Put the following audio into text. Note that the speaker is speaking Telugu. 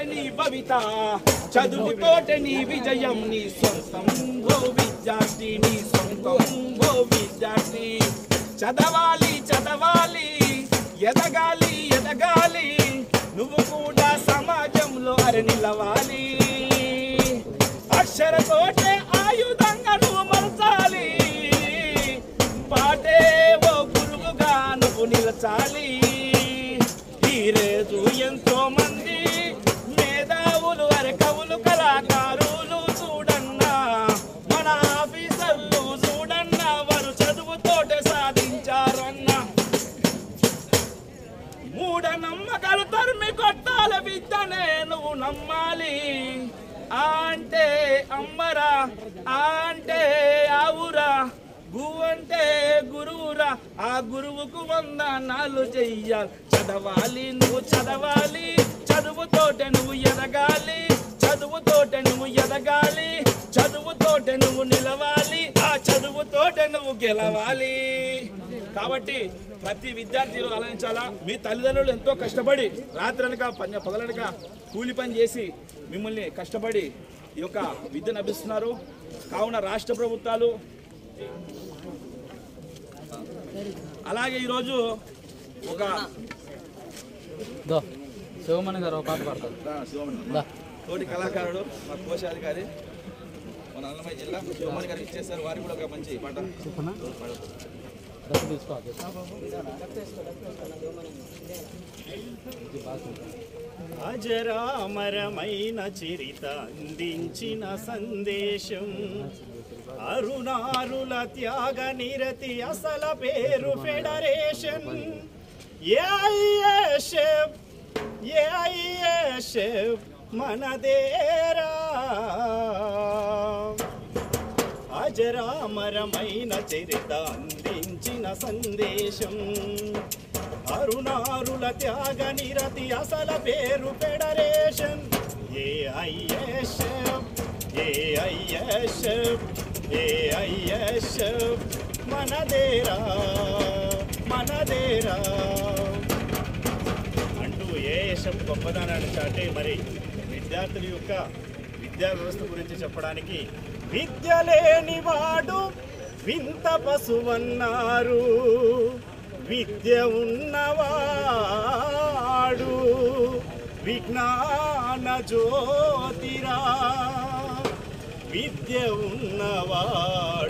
నీ భవిత చదువుతోటే నీ విజయం నీ సొంతం ఓ విద్యార్థి నీ సొంతం ఓ విద్యార్థి చదవాలి చదవాలి ఎదగాలి ఎదగాలి నువ్వు కూడా సమాజంలో అరి నిలవాలి అక్షరతోటే ఆయుధంగా నువ్వు మలచాలి పాటే ఓ గురువుగా నువ్వు నిలచాలి ఈ రోజు ఎంతో మంది మేధావులు అరకవులు కళాకారులు చూడన్నా మన ఆఫీసర్లు చూడన్నా వారు చదువుతోటే సాధించారన్నా మూఢ నమ్మకాలు తరిమి కొట్టాల విద్యనే నువ్వు నమ్మాలి ఆ అంటే అమ్మరా ఆ అంటే ఆవురా గు అంటే గురువురా ఆ గురువుకు వందనాలు చెయ్యాలి చదవాలి నువ్వు చదవాలి చదువుతోటే నువ్వు ఎదగాలి చదువుతోటే నువ్వు ఎదగాలి చదువుతోటే నువ్వు నిలవాలి ఆ చదువుతోటే నువ్వు గెలవాలి కాబట్టి ప్రతి విద్యార్థిలు ఆలోచించాలా మీ తల్లిదండ్రులు ఎంతో కష్టపడి రాత్రనక పని పగలనక కూలి పని చేసి మిమ్మల్ని కష్టపడి ఈ యొక్క విద్యను అభిస్తున్నారు కావున రాష్ట్ర ప్రభుత్వాలు అలాగే ఈరోజు ఒక దో శివమణి గారు ఒక పాట పాడతారు దా, శివమణి. దా తోటి కళాకారుడు మా కోశాధికారి మన అన్నమయ్య జిల్లా శివమణి గారికి ఇచ్చేస్తారు వారికి కూడా ఒక మంచి పాట డ్రెస్ తీసుకో అజరామరమైన చరిత అందించిన సందేశం అరుణారుల త్యాగ నిరతి అసల పేరు ఫెడరేషన్ ఏఐఎస్ఎఫ్ ఏఐఎస్ఎఫ్ మనదేరా అజరామరమైన చరిత అందించిన సందేశం అరుణారుల త్యాగ నిరతి అసల పేరు ఫెడరేషన్ ఏఐఎస్ఎఫ్ ఏఐఎస్ఎఫ్ ఏఐఎస్ఎఫ్ మనదేరా మనదేరా అంటూ ఏఎస్ఎఫ్ గొప్పదనాన్ని చాటే మరి విద్యార్థుల యొక్క విద్యా వ్యవస్థ గురించి చెప్పడానికి విద్య లేనివాడు వింత పశువన్నారు విద్య ఉన్నవాడు విజ్ఞాన జ్యోతిరా విద్య ఉన్నవాడు